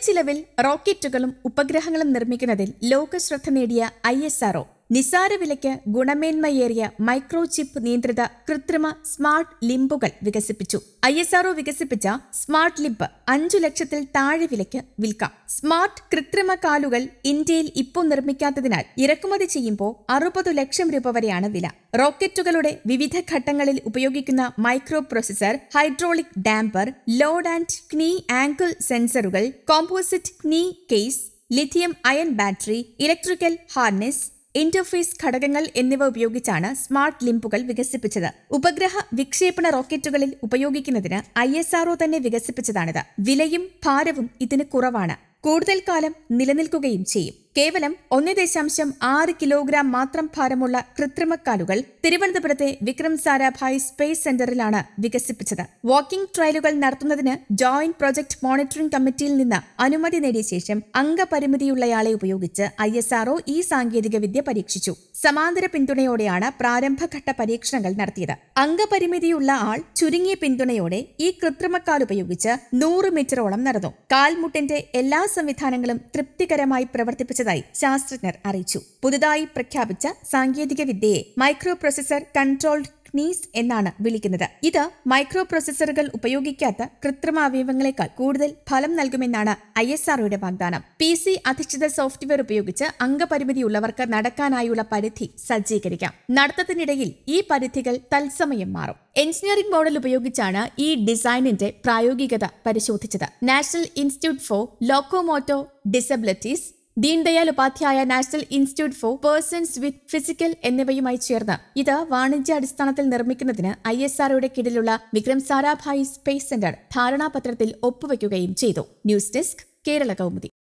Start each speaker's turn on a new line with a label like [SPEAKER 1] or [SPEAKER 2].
[SPEAKER 1] ചിലവിൽ റോക്കറ്റുകളും ഉപഗ്രഹങ്ങളും നിർമ്മിക്കുന്നതിൽ ലോകശ്രദ്ധ നേടിയ I S RO നിസാര വിലയ്ക്ക് ഗുണമേന്മയേറിയ മൈക്രോ ചിപ്പ് നിയന്ത്രിത കൃത്രിമ സ്മാർട്ട് ലിംബുകൾ വികസിപ്പിച്ചു ഐ എസ് ആർഒ വികസിപ്പിച്ച സ്മാർട്ട് ലിംബ് അഞ്ചു ലക്ഷത്തിൽ താഴെ വിലയ്ക്ക് വിൽക്കാം സ്മാർട്ട് കൃത്രിമ കാലുകൾ ഇന്ത്യയിൽ ഇപ്പോൾ നിർമ്മിക്കാത്തതിനാൽ ഇറക്കുമതി ചെയ്യുമ്പോൾ അറുപത് ലക്ഷം രൂപ വരെയാണ് വില റോക്കറ്റുകളുടെ വിവിധ ഘട്ടങ്ങളിൽ ഉപയോഗിക്കുന്ന microprocessor hydraulic damper load and knee angle സെൻസറുകൾ composite knee case lithium ion battery electrical harness interface ഘടകങ്ങൾ എന്നിവ ഉപയോഗിച്ചാണ് സ്മാർട്ട് ലിംബുകൾ വികസിപ്പിച്ചത് ഉപഗ്രഹ വിക്ഷേപണ റോക്കറ്റുകളിൽ ഉപയോഗിക്കുന്നതിന് ഐ എസ് ആർഒ തന്നെ വികസിപ്പിച്ചതാണിത് വിലയും ഭാരവും ഇതിന് കുറവാണ് കൂടുതൽ കാലം നിലനിൽക്കുകയും ചെയ്യും കേവലം ഒന്ന് ദശാംശം ആറ് കിലോഗ്രാം മാത്രം ഭാരമുള്ള കൃത്രിമക്കാലുകൾ തിരുവനന്തപുരത്തെ വിക്രം സാരാഭായ് സ്പേസ് സെന്ററിലാണ് വികസിപ്പിച്ചത് വാക്കിംഗ് ട്രയലുകൾ നടത്തുന്നതിന് ജോയിന്റ് പ്രൊജക്ട് മോണിറ്ററിംഗ് കമ്മിറ്റിയിൽ നിന്ന് അനുമതി നേടിയ ശേഷം അംഗപരിമിതിയുള്ളയാളെ ഉപയോഗിച്ച് ഐ എസ് ആർഒ ഈ സാങ്കേതിക വിദ്യ പരീക്ഷിച്ചു സമാന്തര പിന്തുണയോടെയാണ് പ്രാരംഭഘട്ട പരീക്ഷണങ്ങൾ നടത്തിയത് അംഗപരിമിതിയുള്ള ആൾ ചുരുങ്ങിയ പിന്തുണയോടെ ഈ കൃത്രിമക്കാൽ ഉപയോഗിച്ച് നൂറ് മീറ്ററോളം നടന്നു കാൽമുട്ടിന്റെ എല്ലാ സംവിധാനങ്ങളും തൃപ്തികരമായി പ്രവർത്തിപ്പിച്ചതായി ശാസ്ത്രജ്ഞർ അറിയിച്ചു പുതുതായി പ്രഖ്യാപിച്ച സാങ്കേതിക വിദ്യയെ മൈക്രോ പ്രൊസസർ കൺട്രോൾഡ് ക്നീസ് എന്നാണ് വിളിക്കുന്നത് ഇത് മൈക്രോ പ്രൊസസറുകൾ ഉപയോഗിക്കാത്ത കൃത്രിമ അവയവങ്ങളെക്കാൾ കൂടുതൽ ഫലം നൽകുമെന്നാണ് ഐ എസ് ആർഒയുടെ വാഗ്ദാനം പി സി അധിഷ്ഠിത സോഫ്റ്റ്വെയർ ഉപയോഗിച്ച് അംഗപരിമിതിയുള്ളവർക്ക് നടക്കാനായുള്ള പരിധി സജ്ജീകരിക്കാം നടത്തത്തിനിടയിൽ ഈ പരിധികൾ തത്സമയം മാറും എഞ്ചിനീയറിംഗ് മോഡൽ ഉപയോഗിച്ചാണ് ഈ ഡിസൈനിന്റെ പ്രായോഗികത പരിശോധിച്ചത് National Institute for Locomotor Disabilities Deendayal Upadhyaya National Institute for Persons with Physical എന്നിവയുമായി ചേർന്ന് ഇത് വാണിജ്യാടിസ്ഥാനത്തിൽ നിർമ്മിക്കുന്നതിന് ഐ എസ് ആർഒയുടെ കീഴിലുള്ള വിക്രം സാരാഭായ് സ്പേസ് സെന്റർ ധാരണാപത്രത്തിൽ ഒപ്പുവെക്കുകയും ചെയ്തു ന്യൂസ് ഡെസ്ക് കേരള കൗമുദി